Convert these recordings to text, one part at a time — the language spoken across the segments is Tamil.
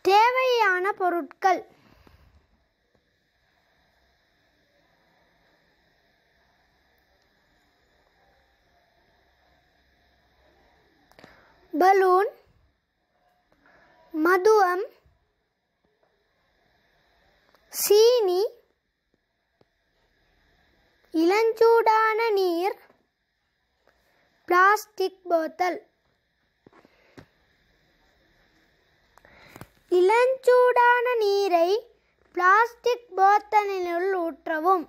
தேவையான பொருட்கள் பலூன் மதுவம் சீனி இளஞ்சூடான நீர் பிளாஸ்டிக் போத்தல் இளஞ்சூடான நீரை பிளாஸ்டிக் போத்தலினுள் ஊற்றவும்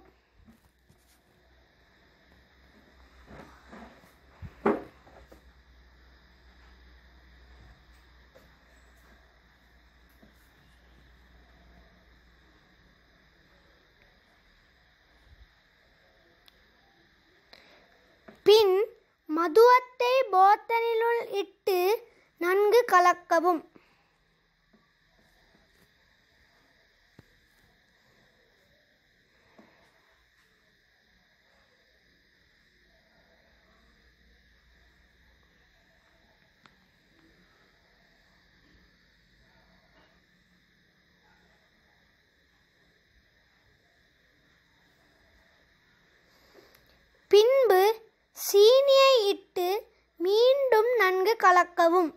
பின் மதுவத்தை போத்தலினுள் இட்டு நன்கு கலக்கவும் பின்பு சீனியை இட்டு மீண்டும் நன்கு கலக்கவும்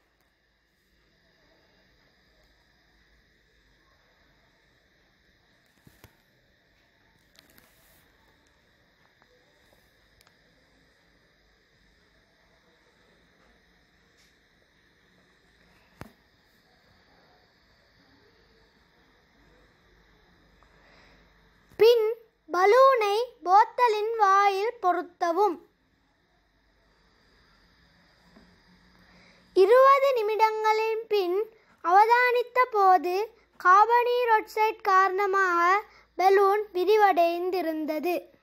பின் பலூனை போத்தலின் வாயில் பொருத்தவும் இருபது நிமிடங்களின் பின் அவதானித்த போது கார்பனீரொட்சைட் காரணமாக பலூன் விரிவடைந்திருந்தது